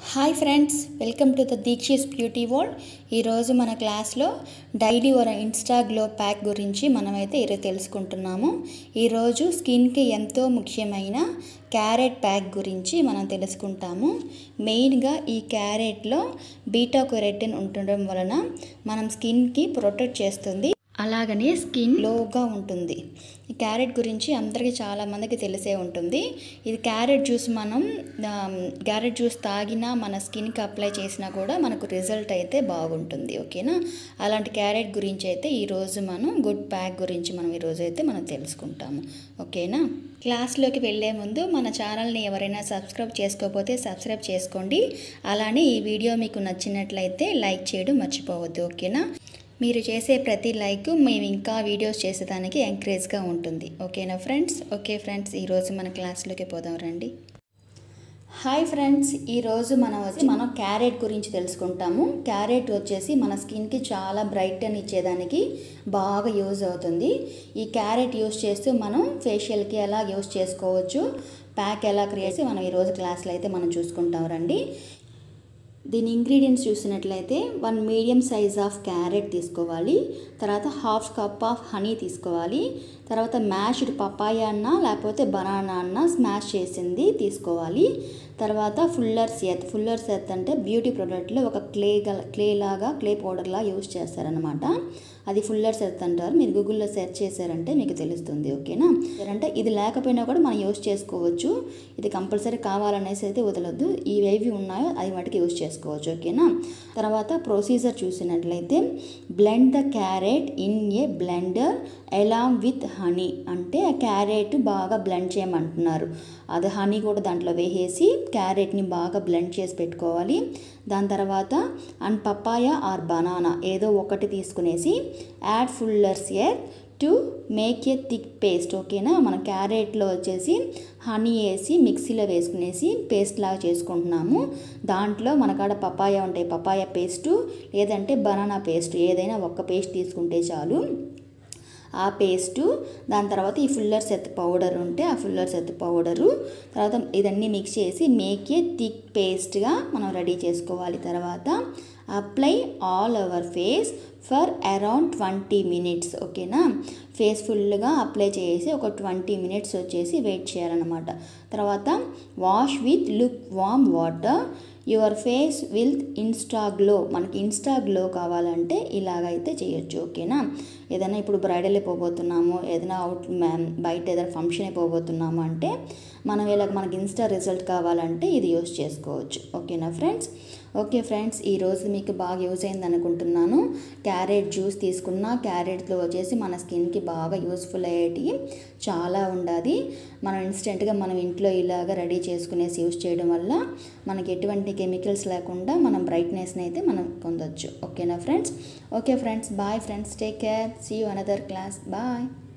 hi friends welcome to the Deekshis beauty world ఈరోజు మన క్లాస్లో డైలీ ఒక ఇన్స్టా గ్లో ప్యాక్ గురించి మనమైతే ఈరోజు తెలుసుకుంటున్నాము ఈరోజు స్కిన్కి ఎంతో ముఖ్యమైన క్యారెట్ ప్యాక్ గురించి మనం తెలుసుకుంటాము మెయిన్గా ఈ క్యారెట్లో బీటా కొరెటిన్ ఉండడం వలన మనం స్కిన్కి ప్రొటెక్ట్ చేస్తుంది అలాగనే స్కిన్ లోగా ఉంటుంది ఈ క్యారెట్ గురించి అందరికీ చాలా మందికి తెలిసే ఉంటుంది ఇది క్యారెట్ జ్యూస్ మనం ఆ, క్యారెట్ జ్యూస్ తాగినా మన స్కిన్కి అప్లై చేసినా కూడా మనకు రిజల్ట్ అయితే బాగుంటుంది ఓకేనా అలాంటి క్యారెట్ గురించి అయితే ఈరోజు మనం గుడ్ ప్యాక్ గురించి మనం ఈరోజు అయితే మనం తెలుసుకుంటాము ఓకేనా క్లాస్లోకి వెళ్ళే ముందు మన ఛానల్ని ఎవరైనా సబ్స్క్రైబ్ చేసుకోకపోతే సబ్స్క్రైబ్ చేసుకోండి అలానే ఈ వీడియో మీకు నచ్చినట్లయితే లైక్ చేయడం మర్చిపోవద్దు ఓకేనా మీరు చేసే ప్రతి లైక్ మేము ఇంకా వీడియోస్ చేసేదానికి ఎంకరేజ్గా ఉంటుంది ఓకేనా ఫ్రెండ్స్ ఓకే ఫ్రెండ్స్ ఈరోజు మన క్లాస్లోకి పోదాం రండి హాయ్ ఫ్రెండ్స్ ఈరోజు మనం వచ్చి మనం క్యారెట్ గురించి తెలుసుకుంటాము క్యారెట్ వచ్చేసి మన స్కిన్కి చాలా బ్రైట్ అని ఇచ్చేదానికి బాగా యూజ్ అవుతుంది ఈ క్యారెట్ యూజ్ చేస్తూ మనం ఫేషియల్కి ఎలా యూజ్ చేసుకోవచ్చు ప్యాక్ ఎలా క్రియేట్ చేసి మనం ఈరోజు క్లాస్లో అయితే మనం చూసుకుంటాం రండి దీని ఇంగ్రీడియంట్స్ చూసినట్లయితే one medium size of carrot తీసుకోవాలి తర్వాత హాఫ్ కప్ ఆఫ్ హనీ తీసుకోవాలి తర్వాత మ్యాష్డ్ పపాయ అన్న లేకపోతే బనానా అన్న స్మాష్ చేసింది తీసుకోవాలి తర్వాత ఫుల్లర్స్ ఎత్ ఫుల్లర్స్ ఎత్ అంటే బ్యూటీ ప్రోడక్ట్లో ఒక క్లే గల క్లే లాగా క్లే పౌడర్ లాగా యూజ్ చేస్తారనమాట అది ఫుల్లర్స్ ఎత్ అంటారు మీరు గూగుల్లో సెర్చ్ చేశారంటే మీకు తెలుస్తుంది ఓకేనా అంటే ఇది లేకపోయినా కూడా మనం యూజ్ చేసుకోవచ్చు ఇది కంపల్సరీ కావాలనేసి అయితే వదలొద్దు ఇవేవి ఉన్నాయో అవి మటుకు యూజ్ చేసుకోవచ్చు ఓకేనా తర్వాత ప్రొసీజర్ చూసినట్లయితే blend the carrot in a blender along with honey అంటే ఆ క్యారెట్ బాగా బ్లెండ్ చేయమంటున్నారు అది హనీ కూడా దాంట్లో వేసేసి క్యారెట్ని బాగా బ్లెండ్ చేసి పెట్టుకోవాలి దాని తర్వాత అండ్ పపాయ ఆర్ బనానా ఏదో ఒకటి తీసుకునేసి add fuller's earth to make a thick paste ఓకేనా మన క్యారెట్లో వచ్చేసి హనీ వేసి మిక్సీలో వేసుకునేసి పేస్ట్ లాగా చేసుకుంటున్నాము దాంట్లో మనకాడ పపాయ ఉంటాయి పపాయ పేస్టు లేదంటే బనానా పేస్ట్ ఏదైనా ఒక్క పేస్ట్ తీసుకుంటే చాలు ఆ పేస్టు దాని తర్వాత ఈ ఫుల్లర్ సెత్ పౌడర్ ఉంటే ఆ ఫుల్లర్ సెత్ పౌడరు తర్వాత ఇదన్నీ మిక్స్ చేసి మేక్ ఏ థిక్ పేస్ట్గా మనం రెడీ చేసుకోవాలి తర్వాత apply all our face for around twenty minutes ఓకేనా ఫేస్ ఫుల్గా అప్లై చేసి ఒక ట్వంటీ మినిట్స్ వచ్చేసి వెయిట్ చేయాలన్నమాట తర్వాత wash with lukewarm water your face will insta glow మనకి ఇన్స్టా గ్లో కావాలంటే ఇలాగైతే చేయొచ్చు ఓకేనా ఏదైనా ఇప్పుడు బ్రైడల్ అయిపోబోతున్నాము ఏదైనా అవుట్ బయట ఏదైనా ఫంక్షన్ అయిపోబోతున్నాము అంటే మనం ఇలా మనకి ఇన్స్టా రిజల్ట్ కావాలంటే ఇది యూస్ చేసుకోవచ్చు ఓకేనా ఫ్రెండ్స్ ఓకే ఫ్రెండ్స్ ఈరోజు మీకు బాగా యూజ్ అయింది అనుకుంటున్నాను క్యారెట్ జ్యూస్ తీసుకున్న క్యారెట్లో వచ్చేసి మన స్కిన్కి బాగా యూస్ఫుల్ అయ్యేటి చాలా ఉండాలి మనం ఇన్స్టెంట్గా మనం ఇంట్లో ఇలాగ రెడీ చేసుకునేసి యూస్ చేయడం వల్ల మనకి ఎటువంటి కెమికల్స్ లేకుండా మనం బ్రైట్నెస్ని అయితే మనం పొందొచ్చు ఓకేనా friends okay friends bye friends take care see you another class bye